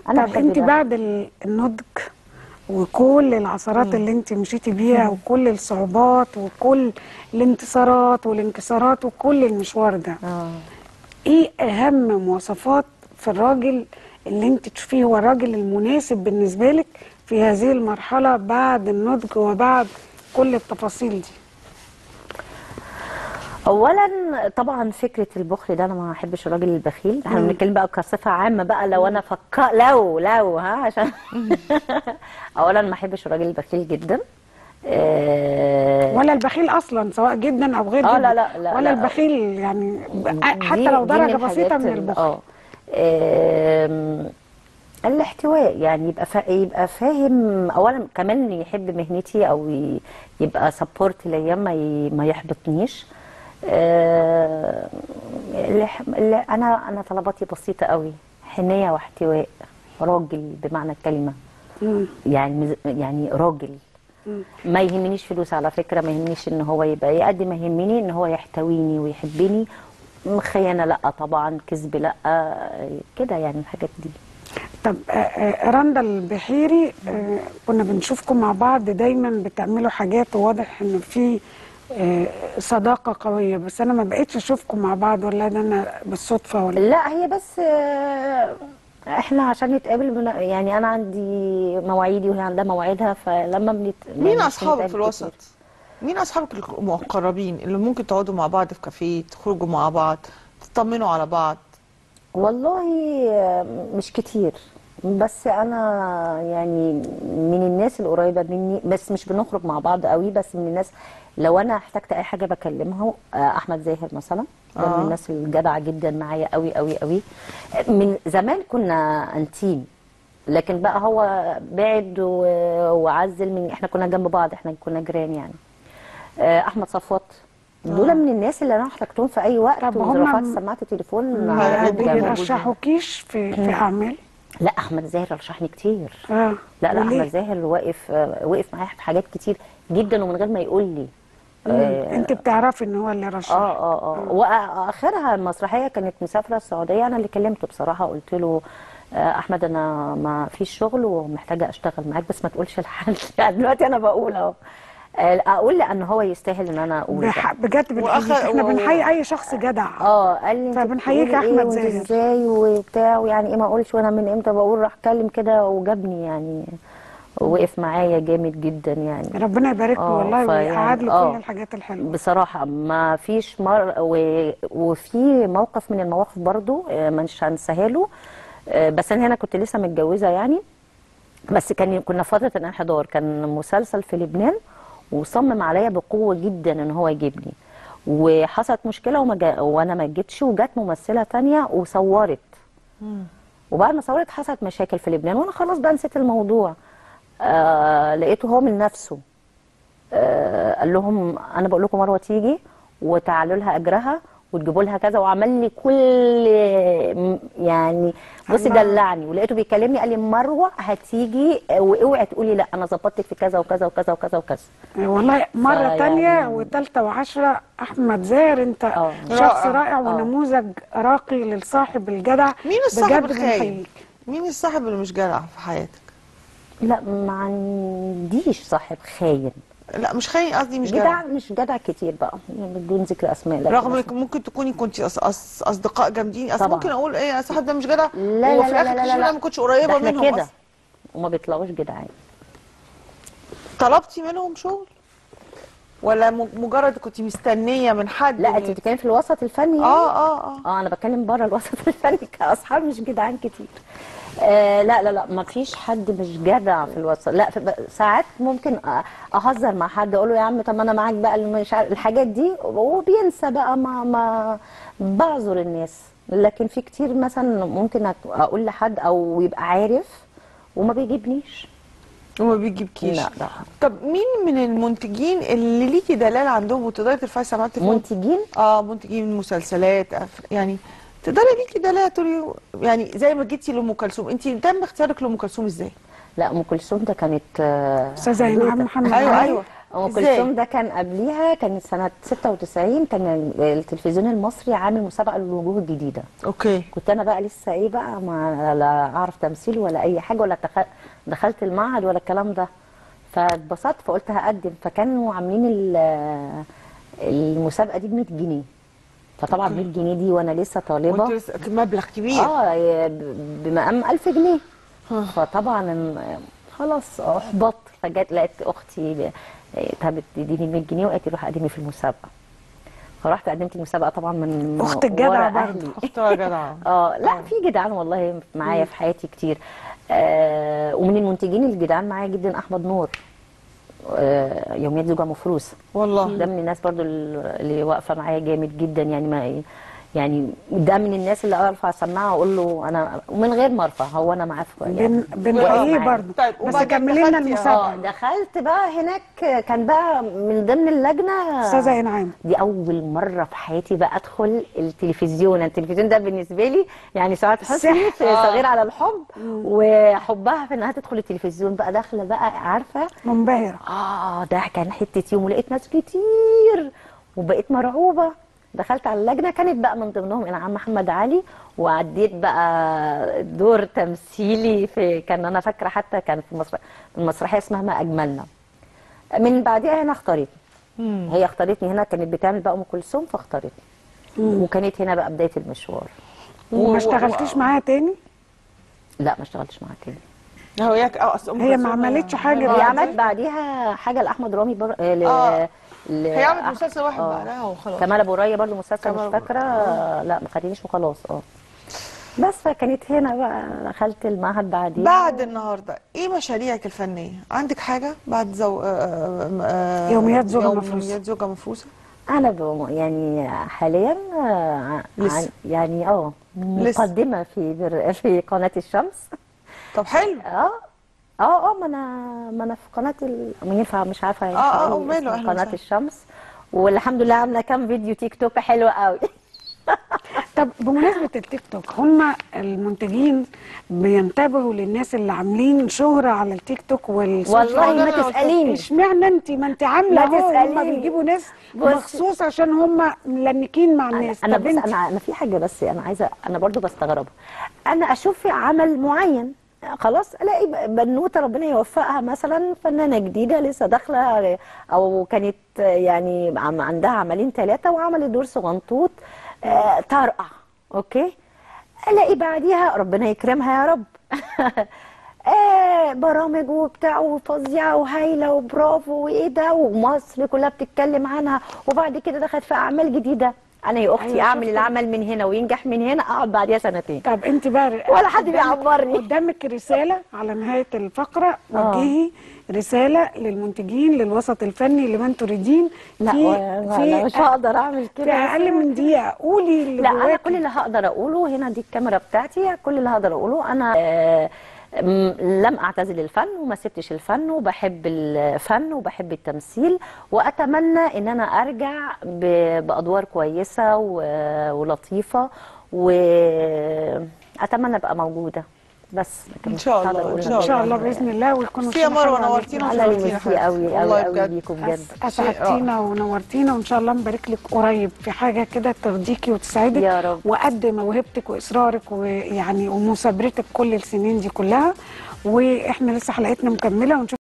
انا طب بحب انت ده. بعد ال- النضج وكل العثرات اللي انت مشيتي بيها وكل الصعوبات وكل الانتصارات والانكسارات وكل المشوار ده اه ايه اهم مواصفات في الراجل اللي انت تشوفيه هو الراجل المناسب بالنسبه لك في هذه المرحله بعد النضج وبعد كل التفاصيل دي اولا طبعا فكره البخل ده انا ما احبش الراجل البخيل احنا بنتكلم بقى بصفه عامه بقى لو انا فكر لو لو ها عشان اولا ما احبش الراجل البخيل جدا آه، ولا البخيل اصلا سواء جدا او غير آه، جدا لا، لا، لا، ولا لا. البخيل يعني ب- دي- حتى دي لو من درجه بسيطه الحاجات من ال- البخل اه آم، الاحتواء يعني يبقى فا يبقى فاهم اولا كمان يحب مهنتي او ي- يبقى سبورت ليا ما ي- ما يحبطنيش آه، الح- ال- انا انا طلباتي بسيطه قوي حنيه واحتواء راجل بمعنى الكلمه مم. يعني مز- يعني راجل ما يهمنيش فلوس على فكره ما يهمنيش ان هو يبقى ايه قد ما يهمني ان هو يحتويني ويحبني خيانه لا طبعا كذب لا كده يعني الحاجات دي طب آه، آه، رندا البحيري آه، كنا بنشوفكم مع بعض دايما بتعملوا حاجات وواضح ان في آه، صداقه قويه بس انا ما بقتش اشوفكم مع بعض ولا ده انا بالصدفه ولا لا هي بس آه، احنا عشان نتقابل بن... يعني انا عندي مواعيدي وهي عندها مواعيدها فلما بنت... مين يعني اصحابك بنتقابل في الوسط كتير. مين اصحابك المقربين اللي ممكن تقعدوا مع بعض في كافيه تخرجوا مع بعض تطمنوا على بعض والله مش كتير بس انا يعني من الناس القريبه مني بس مش بنخرج مع بعض قوي بس من الناس لو انا احتجت اي حاجه بكلمها آه، احمد زاهر مثلا ده من آه. الناس الجدعه جدا معايا قوي قوي قوي من زمان كنا انتيم لكن بقى هو بعد و- وعزل من احنا كنا جنب بعض احنا كنا جيران يعني آه، احمد صفوت دول من الناس اللي انا احتجتهم في اي وقت طب هم ورفعت سماعه التليفون ما على طول جنبي. بيرشحوكيش في في اعمال لا احمد زاهر رشحني كتير اه لا لا وليه؟ احمد زاهر واقف آه، وقف معايا في حاجات كتير جدا ومن غير ما يقول لي مم. انت بتعرفي ان هو اللي رشح اه اه اه واخرها المسرحيه كانت مسافره السعوديه انا اللي كلمته بصراحه قلت له آه، احمد انا ما فيش شغل ومحتاجه اشتغل معاك بس ما تقولش لحد يعني دلوقتي انا بقول اهو آه، اقول لان هو يستاهل ان انا اقول بح... ده. بجد بنحييك وآخر- احنا و- بنحيي اي شخص جدع اه قال لي انت فبنحييك بتقولي أحمد ايه وانت زاهر. ازاي وبتاع ويعني ايه ما اقولش وانا من امتى بقول راح اتكلم كده وجابني يعني وقف معايا جامد جدا يعني ربنا يبارك له آه، والله فيعني- ويقعد له آه. كل الحاجات الحلوه بصراحة ما فيش مر و... وفي موقف من المواقف برضو آه، مش هنساها له آه، بس انا هنا كنت لسه متجوزة يعني بس كان كنا في فترة الانحدار كان مسلسل في لبنان وصمم عليا بقوة جدا ان هو يجيبني وحصلت مشكلة وما جا... وانا ما جيتش وجات ممثلة تانية وصورت وبعد ما صورت حصلت مشاكل في لبنان وانا خلاص بقى نسيت الموضوع آه لقيته هو من نفسه آه قال لهم انا بقول لكم مروه تيجي وتعالوا لها اجرها وتجيبوا لها كذا وعمل لي كل م- يعني بصي الله. دلعني ولقيته بيكلمني قال لي مروه هتيجي آه، واوعي تقولي لا انا ظبطتك في كذا وكذا وكذا وكذا وكذا آه، والله مره فيعني- تانية وثالثه وعشرة احمد زاهر انت آه. شخص رائع. رائع ونموذج راقي للصاحب الجدع مين الصاحب بجد الخاين بنحييك مين الصاحب اللي مش جدع في حياتك لا ما عنديش صاحب خاين لا مش خاين قصدي مش جدع جدع مش جدع كتير بقى يعني بدون ذكر اسماء لكن رغم بس- انك ممكن تكوني كنت أص... أص... اصدقاء جامدين اصل طبعا. ممكن اقول ايه صاحب ده مش جدع لا وفي لا لا الاخر لا اكتشف لا إن لا انا ما كنتش قريبه ده احنا منهم كده اصلا وما بيطلعوش جدعان طلبتي منهم شغل ولا م- مجرد كنت مستنيه من حد لا إن- انت بتتكلمي في الوسط الفني يعني؟ اه اه اه اه انا بتكلم بره الوسط الفني كاصحاب مش جدعان كتير آه لا لا لا ما فيش حد مش جدع في الوسط لا في ب- ساعات ممكن أ- اهزر مع حد اقول له يا عم طب ما انا معاك بقى اللي مش عارف الحاجات دي وبينسى بقى ما ما بعذر الناس لكن في كتير مثلا ممكن أك- اقول لحد او يبقى عارف وما بيجيبنيش وما بيجيبكيش لا لا طب مين من المنتجين اللي ليكي دلال عندهم وتقدري ترفعي سماعه التليفون منتجين اه منتجين مسلسلات أف- يعني تقدري ليكي دلال تقولي يعني زي ما جيتي لام كلثوم انت تم اختيارك لام كلثوم ازاي؟ لا ام كلثوم ده كانت آه، استاذه حدوتة. انعام محمد ايوه علي. ايوه ام إزاي؟ كلثوم ده كان قبليها كان سنه 96 كان التلفزيون المصري عامل مسابقه للوجوه الجديده اوكي كنت انا بقى لسه ايه بقى ما لا اعرف تمثيل ولا اي حاجه ولا تخ... دخلت المعهد ولا الكلام ده فاتبسطت فقلت هقدم فكانوا عاملين ال- المسابقه دي ب 100 جنيه فطبعا 100 جنيه دي وانا لسه طالبه وانت لسه مبلغ كبير اه ب- بمقام 1000 جنيه فطبعا م- خلاص احبطت فجت لقيت اختي ب- إيه، طب تديني 100 جنيه وقالت لي روح قدمي في المسابقه فرحت قدمت المسابقه طبعا من أخت الجدع ورا برضه. أهلي. اختها جدعه اه لا في جدعان والله معايا في حياتي كتير آه ومن المنتجين الجدعان معايا جدا احمد نور آه يوميات زوجة مفروسه والله ده من الناس برضو اللي واقفه معايا جامد جدا يعني ما يعني ده من الناس اللي ارفع سماعه واقول له انا ومن غير ما ارفع هو انا معاه في بن يعني بنحييه معايا. برضه طيب، بس وبعدين كملي لنا دخلتي- اه المسابقه دخلت بقى هناك كان بقى من ضمن اللجنه استاذه انعام دي اول مره في حياتي بقى ادخل التلفزيون التلفزيون ده بالنسبه لي يعني سعاد حسني في آه. صغير على الحب وحبها في انها تدخل التلفزيون بقى داخله بقى عارفه منبهره اه ده كان حته يوم ولقيت ناس كتير وبقيت مرعوبه دخلت على اللجنه كانت بقى من ضمنهم انعام محمد علي وعديت بقى دور تمثيلي في كان انا فاكره حتى كان في مسرح المسرحيه اسمها ما اجملنا من بعدها هنا اختارتني هي اختارتني هنا كانت بتعمل بقى ام كلثوم فاختارتني وكانت هنا بقى بدايه المشوار وما اشتغلتيش معاها تاني لا ما اشتغلتش معاها تاني هو ياك اه أصل أم هي ما كلثوم عملتش حاجة هي بعد- عملت بعديها حاجه لاحمد رامي بر... آه، ل... آه. ل... هي عملت مسلسل واحد آه. بعدها وخلاص كمال ابو ريا برضو مسلسل كمال مش أبو- فاكره آه. لا ما خدينيش وخلاص اه بس فكانت هنا بقى دخلت المعهد بعدين بعد النهارده ايه مشاريعك الفنيه عندك حاجه بعد زو... آه، آه، آه، يوميات زوجة مفروسة. يوميات زوجة مفروسه انا ب... يعني حاليا آه، لسه. عن- يعني اه لسه. مقدمه في بر... في قناه الشمس طب حلو اه اه اه ما انا ما انا في قناه ال... ما ينفع مش عارفه آه، آه، إيه وماله، اسم أهلا قناه وسهلا. الشمس والحمد لله عامله كام فيديو تيك توك حلو قوي طب بمناسبة التيك توك هم المنتجين بينتبهوا للناس اللي عاملين شهرة على التيك توك والسوشيال والله ما أنا قلت- تسالينيش اشمعنى انت ما انت عامله ما اهو هم تسأليني. بيجيبوا ناس بصي. مخصوص عشان هم ملنكين مع الناس انا طب بص انت انا انا في حاجه بس انا عايزه انا برضو بستغربها انا اشوف عمل معين خلاص الاقي بنوته ربنا يوفقها مثلا فنانه جديده لسه داخله او كانت يعني عم- عندها عملين ثلاثه وعملت دور صغنطوط آه، طرقع اوكي الاقي بعديها ربنا يكرمها يا رب آه برامج وبتاع وفظيعه وهايله وبرافو وايه ده ومصر كلها بتتكلم عنها وبعد كده دخلت في اعمال جديده انا يا اختي أيوة، اعمل شفت. العمل من هنا وينجح من هنا اقعد بعديها سنتين طب انت بقى ولا حد قدامك- بيعبرني. قدامك رسالة على نهاية الفقرة وجهي رسالة للمنتجين للوسط الفني لمن تريدين لا في و- لا مش هقدر اعمل كده في اقل من دقيقة قولي اللي لا انا جواكي. كل اللي هقدر اقوله هنا دي الكاميرا بتاعتي كل اللي هقدر اقوله انا آه، م- لم اعتزل الفن وما سبتش الفن وبحب الفن وبحب التمثيل واتمنى ان انا ارجع ب- بادوار كويسه و- ولطيفه واتمنى ابقى موجوده بس لكن إن مش شاء هقدر الله، أقول إن إن شاء ان شاء الله باذن الله ويكون ميرسي يا وشنا مروه حلو عليكم. نورتينا الله وشرفتينا يمسي حبيبتي. قوي والله قوي قوي بجد بيكم بجد اسعدتينا ونورتينا وان شاء الله نبارك لك قريب في حاجه كده ترضيكي وتسعدك يا رب. وقد موهبتك واصرارك ويعني ومثابرتك كل السنين دي كلها واحنا لسه حلقتنا مكمله ونشوف